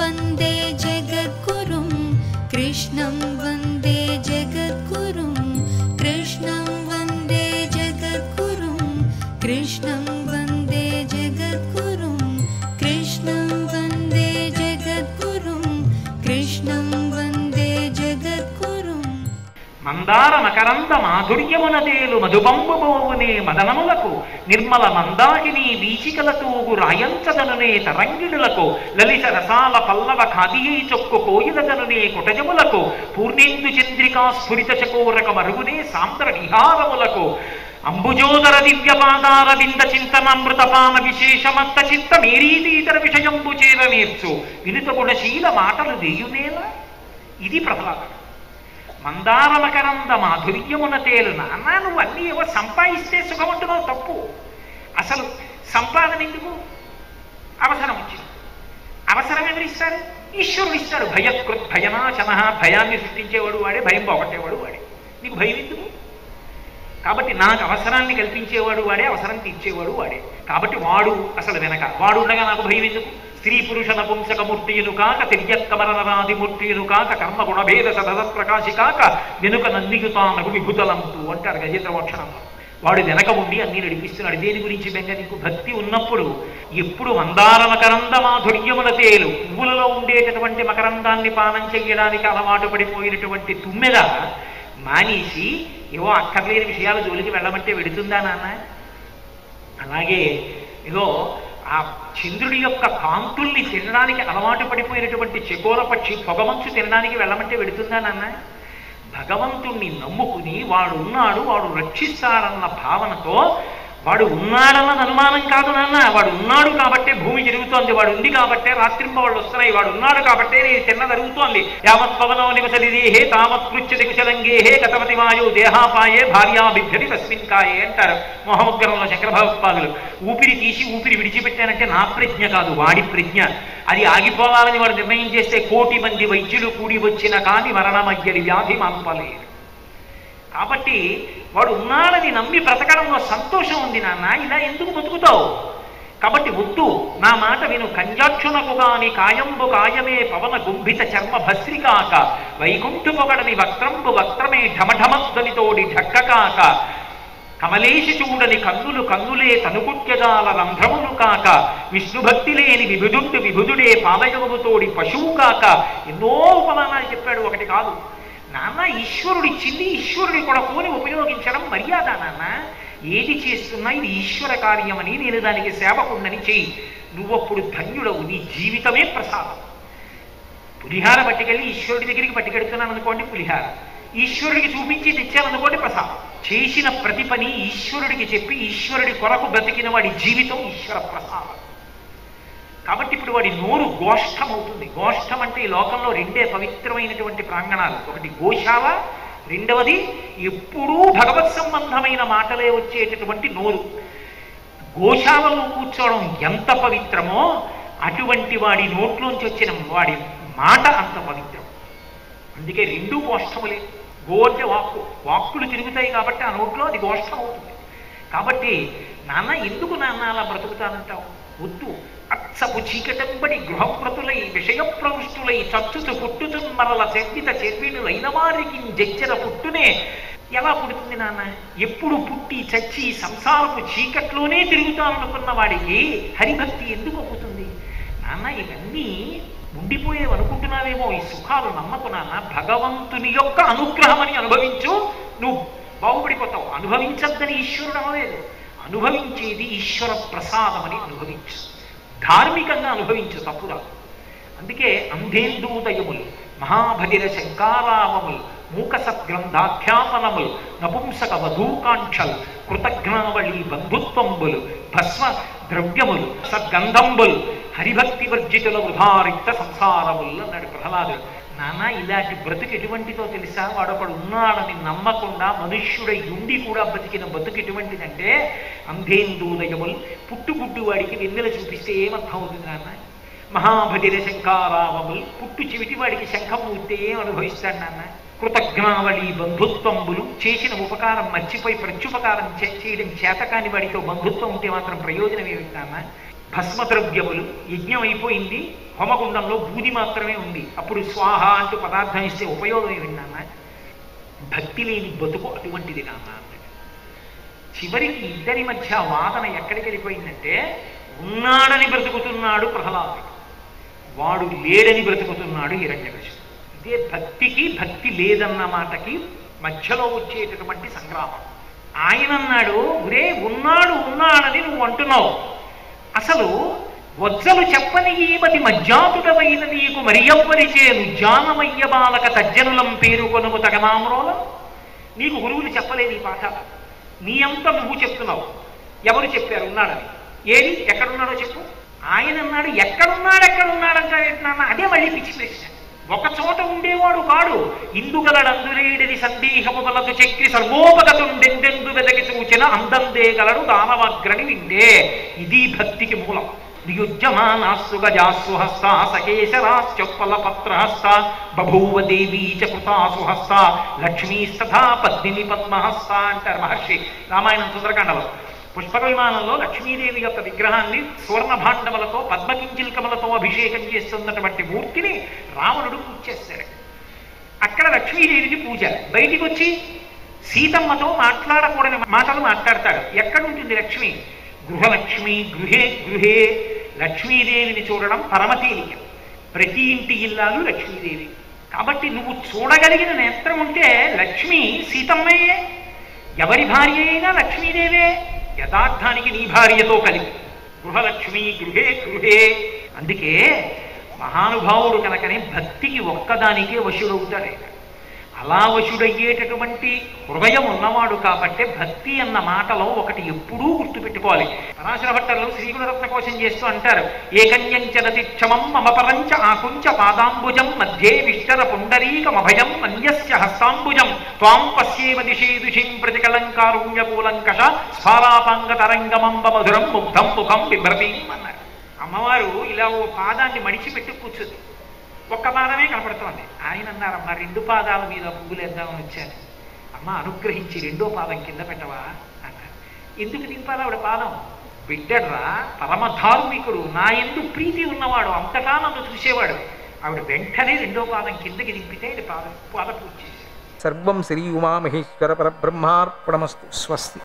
वन्दे जगद्गुरुं कृष्णं वन्दे जगद्गुरुं कृष्णं वन्दे जगद्गुरुं कृष्णं वन्दे जगद्गुरुं कृष्णं वन्दे जगद्गुरुं कृष्णं वन्दे जगद्गुरुम् మందార మకరంద మాధుర్యమున తేలు మధుబంబుబోవునే మదనములకు నిర్మల మందాకిని వీచికలతూగు రాయంచదనునే తరంగిణులకు లలిత రసాల పల్లవ ఖాదియీ చొక్కు కోయిలదనునే కుటజములకు పూర్ణేందు చంద్రికా స్ఫురిత చకోరక మరుగునే సాంద్ర విహారములకు అంబుజోదర దివ్యపాదార వింద చింతనామృతపాన విశేషమత్త చిత్త మీరీతీతర విషయంబు చేర నేర్చు వినుత గుణశీల మాటలు దేయునేలా ఇది ప్రహ్లాదుడు మందారమకరంద మాధుర్యమున తేలు నాన్న నువ్వు అన్నీ ఏవో సంపాదిస్తే సుఖమంటున్నావు తప్పు అసలు సంపాదన ఎందుకు అవసరం వచ్చింది అవసరం ఎవరిస్తారు ఈశ్వరుడు ఇస్తాడు భయకృత్ భయనాశన భయాన్ని సృష్టించేవాడు వాడే భయం పోగొట్టేవాడు వాడే నీకు భయం ఎందుకు కాబట్టి నాకు అవసరాన్ని కల్పించేవాడు వాడే అవసరం తీర్చేవాడు వాడే కాబట్టి వాడు అసలు వెనక వాడు ఉండగా నాకు భయం ఎందుకు స్త్రీ పురుష నపుంసక మూర్తియును కాక తిర్యక్కమరనరాది మూర్తియును కాక కర్మ గుణభేద సదస ప్రకాశి కాక వెనుక నందిగుతానకు విభుతలంతు అంటారు గజేంద్ర మోక్షణంలో వాడు వెనక ఉండి అన్ని నడిపిస్తున్నాడు దేని గురించి బెంగ నీకు భక్తి ఉన్నప్పుడు ఎప్పుడు మందార మకరంద మాధుర్యముల తేలు పువ్వులలో ఉండేటటువంటి మకరందాన్ని పానం చెయ్యడానికి అలవాటు పడిపోయినటువంటి తుమ్మెద మానేసి ఏవో అక్కర్లేని విషయాల జోలికి వెళ్ళమంటే వెడుతుందా నాన్న అలాగే ఇదో ఆ చంద్రుడి యొక్క కాంతుల్ని తినడానికి అలవాటు పడిపోయినటువంటి చకోర పక్షి పొగమంచు తినడానికి వెళ్ళమంటే వెడుతుందా నాన్న భగవంతుణ్ణి నమ్ముకుని వాడు ఉన్నాడు వాడు రక్షిస్తాడన్న భావనతో వాడు ఉన్నాడన్నది అనుమానం కాదు నాన్న వాడు ఉన్నాడు కాబట్టే భూమి తిరుగుతోంది వాడు ఉంది కాబట్టే రాత్రింబవాళ్ళు వస్తున్నాయి వాడు ఉన్నాడు కాబట్టే నేను తిన్న జరుగుతోంది యావత్ పవనో నివసలిదేహే తావత్ కృత్య దిగుశలంగేహే గతవతి వాయు దేహాపాయే భార్యాభిభ్యతి తస్మిన్ కాయే అంటారు మొహముగ్రంలో శంకర భగవత్పాదులు ఊపిరి తీసి ఊపిరి విడిచిపెట్టానంటే నా ప్రజ్ఞ కాదు వాడి ప్రజ్ఞ అది ఆగిపోవాలని వాడు నిర్ణయం చేస్తే కోటి మంది వైద్యులు కూడి వచ్చిన కాని మరణమయ్యడి వ్యాధి మాన్పలేదు కాబట్టి వాడు ఉన్నాడని నమ్మి బ్రతకడంలో సంతోషం ఉంది నాన్న ఇలా ఎందుకు బతుకుతావు కాబట్టి వద్దు నా మాట విను కంజాక్షునకు గాని కాయంబు కాయమే పవన గుంభిత చర్మ భస్రికాక వైకుంఠు పొగడని వక్త్రంబు వక్త్రమే ఢమఢమధ్వనితోడి ఢక్కకాక కమలేశి చూడని కన్నులు కన్నులే తనుకుట్యజాల రంధ్రములు కాక విష్ణుభక్తి లేని విభుదుండు విభుదుడే పాదయోగుతోడి పశువు కాక ఎన్నో ఉపమానాలు చెప్పాడు ఒకటి కాదు నాన్న ఈశ్వరుడు ఇచ్చింది ఈశ్వరుడి కొడకుని ఉపయోగించడం మర్యాద నాన్న ఏది చేస్తున్నా ఇది ఈశ్వర కార్యమని నేను దానికి సేవకుండని చెయ్యి నువ్వప్పుడు ధన్యుడవు నీ జీవితమే ప్రసాదం పులిహార పట్టుకెళ్ళి ఈశ్వరుడి దగ్గరికి పట్టుకెడుతున్నాను అనుకోండి పులిహార ఈశ్వరుడికి చూపించి తెచ్చాననుకోండి ప్రసాదం చేసిన ప్రతి పని ఈశ్వరుడికి చెప్పి ఈశ్వరుడి కొరకు బ్రతికిన వాడి జీవితం ఈశ్వర ప్రసాదం కాబట్టి ఇప్పుడు వాడి నోరు గోష్ఠం అవుతుంది గోష్ఠం అంటే ఈ లోకంలో రెండే పవిత్రమైనటువంటి ప్రాంగణాలు ఒకటి గోశాల రెండవది ఎప్పుడూ భగవత్ సంబంధమైన మాటలే వచ్చేటటువంటి నోరు గోశాలలో కూర్చోవడం ఎంత పవిత్రమో అటువంటి వాడి నోట్లోంచి వచ్చిన వాడి మాట అంత పవిత్రం అందుకే రెండు గోష్ఠములే గో అంటే వాక్కు వాక్కులు తిరుగుతాయి కాబట్టి ఆ నోట్లో అది గోష్ఠం అవుతుంది కాబట్టి నాన్న ఎందుకు నాన్న అలా బ్రతుకుతానంటావు వద్దు అచ్చపు చీకటంబడి గృహప్రతులై విషయ ప్రవృష్టులై చచ్చుతు పుట్టుతు మరల చెద్దిత చెర్వినులైన వారికి జచ్చర పుట్టునే ఎలా పుడుతుంది నాన్న ఎప్పుడు పుట్టి చచ్చి సంసారపు చీకట్లోనే తిరుగుతాననుకున్న వాడికి హరిభక్తి ఎందుకు అవుతుంది నాన్న ఇవన్నీ ఉండిపోయేవి అనుకుంటున్నావేమో ఈ సుఖాలు నమ్మకు నాన్న భగవంతుని యొక్క అనుగ్రహం అని అనుభవించు నువ్వు బాగుపడిపోతావు అనుభవించద్దని ఈశ్వరుడు అనలేదు అనుభవించేది ఈశ్వర ప్రసాదమని అనుభవించు ధార్మికంగా అనుభవించు తప్పురా అందుకే అంధేందూదయములు మహాభగిర శంకారామములు మూకసగ్రంథాఖ్యాపనములు నపుంసక వధూకాంక్షలు కృతజ్ఞావళి బంధుత్వంబులు భస్మ ద్రవ్యములు సద్గంధంబులు హరిభక్తి వర్జితుల ఉదారిక్త సంసారములు అన్నాడు ప్రహ్లాదుడు నాన్న ఇలాంటి బ్రతుకు ఎటువంటిదో తెలుసా వాడొకడు ఉన్నాడని నమ్మకుండా మనుష్యుడై ఉండి కూడా బతికిన బతుకు ఎటువంటిదంటే అంధేందూదయములు పుట్టుగుడ్డు వాడికి వెన్నెల చూపిస్తే ఏమర్థం అవుతుంది నాన్న మహాభగిర శంకారామములు పుట్టు చెవిటి వాడికి శంఖం ఊస్తే ఏం అనుభవిస్తాడు నాన్న కృతజ్ఞావళి బంధుత్వంబులు చేసిన ఉపకారం మర్చిపోయి ప్రత్యుపకారం చే- చేయడం చేతకాని వాడితో బంధుత్వం ఉంటే మాత్రం ప్రయోజనం ఏమిటి నాన్న భస్మద్రవ్యములు యజ్ఞం అయిపోయింది హోమగుండంలో బూది మాత్రమే ఉంది అప్పుడు స్వాహ అంటూ పదార్థం ఇస్తే ఉపయోగం ఏమిన్నానా భక్తి లేని బతుకు అటువంటిది నాన్న అన్నాడు చివరికి ఇద్దరి మధ్య వాదన ఎక్కడికి వెళ్ళిపోయిందంటే ఉన్నాడని బ్రతుకుతున్నాడు ప్రహ్లాదుడు వాడు లేడని బ్రతుకుతున్నాడు హిరణ్యకశిపుడు ఇదే భక్తికి భక్తి లేదన్న మాటకి మధ్యలో వచ్చేటటువంటి సంగ్రామం ఆయన అన్నాడు ఒరే ఉన్నాడు ఉన్నాడని నువ్వు అంటున్నావు అసలు వజ్జలు చెప్పని ఈమతి మజ్జాతుడమైన నీకు మరియవ్వరిచేను జానమయ్య బాలక తజ్జనులం పేరుకొనుము తగనామ్రోలం నీకు గురువులు చెప్పలేదు ఈ పాఠాలు నీ అంత నువ్వు చెప్తున్నావు ఎవరు చెప్పారు ఉన్నాడని ఏది ఎక్కడున్నాడో చెప్పు ఆయన అన్నాడు ఎక్కడున్నాడు ఎక్కడున్నాడంటే నాన్న అదే మళ్ళీ పిచ్చి ప్రశ్న ఒక చోట ఉండేవాడు కాడు ఇందుగలడందులేడిది సందేహము వలదు చక్రి సర్వోపగతుండెందెందు వెదకి సూచన అందందేగలడు దానవగ్రని విండే ఇది భక్తికి మూలం నియుజ్యమానాస్సు గజాస్సు హస్త సకేశరాశ్చొత్పల పత్రహస్త బభూవ దేవీ చ కృతాసు హస్త లక్ష్మీస్తథా పద్మిని పద్మహస్త అంటారు మహర్షి రామాయణం సుందరకాండలో పుష్పక విమానంలో లక్ష్మీదేవి యొక్క విగ్రహాన్ని సువర్ణ భాండములతో పద్మకించిల్కములతో అభిషేకం చేస్తున్నటువంటి మూర్తిని రావణుడు పూజ చేస్తాడు అక్కడ లక్ష్మీదేవికి పూజ బయటికి వచ్చి సీతమ్మతో మాట్లాడకూడని మాటలు మాట్లాడతాడు ఎక్కడుంటుంది లక్ష్మి గృహలక్ష్మి గృహే గృహే లక్ష్మీదేవిని చూడడం పరమ తేలిక ప్రతి ఇంటి ఇల్లాలు లక్ష్మీదేవి కాబట్టి నువ్వు చూడగలిగిన నేత్రం ఉంటే లక్ష్మి సీతమ్మయే ఎవరి భార్య అయినా లక్ష్మీదేవే యథార్థానికి నీ భార్యతో కలిగి గృహలక్ష్మి గృహే గృహే అందుకే మహానుభావుడు కనుకనే భక్తికి ఒక్కదానికే వశుడవుతాడు ఆయన అలా వశుడయ్యేటటువంటి హృదయం ఉన్నవాడు కాబట్టే భక్తి అన్న మాటలో ఒకటి ఎప్పుడూ గుర్తుపెట్టుకోవాలి పరాశర భట్టలు శ్రీగుణరత్న కోసం చేస్తూ అంటారు ఏకన్యంచనతి క్షమం మమ పరంచ ఆకుంచ పాదాంబుజం మధ్యే విష్టర పుండరీకమభయం అన్యస్య హస్తాంబుజం త్వాం పశ్యేమ దిశే దుషిం ప్రతికలంకారుణ్యకూలంకష స్ఫారాపాంగ తరంగమంబ మధురం ముగ్ధం ముఖం బిభ్రతీం అన్నారు అమ్మవారు ఇలా ఓ పాదాన్ని మడిచిపెట్టి కూర్చుంది ఒక్క పాదమే కనపడుతోంది ఆయన అన్నారమ్మా రెండు పాదాల మీద పువ్వులేద్దామని వచ్చాను అమ్మ అనుగ్రహించి రెండో పాదం కింద పెట్టవా అన్నారు ఎందుకు దింపాలి ఆవిడ పాదం బిడ్డడ్రా పరమధార్మికుడు నా ఎందు ప్రీతి ఉన్నవాడు అంతటా నన్ను చూసేవాడు ఆవిడ వెంటనే రెండో పాదం కిందకి దింపితే ఇది పాద పాద పూజ చేశారు సర్వం శ్రీ ఉమామహేశ్వర పరబ్రహ్మార్పణమస్తు స్వస్తి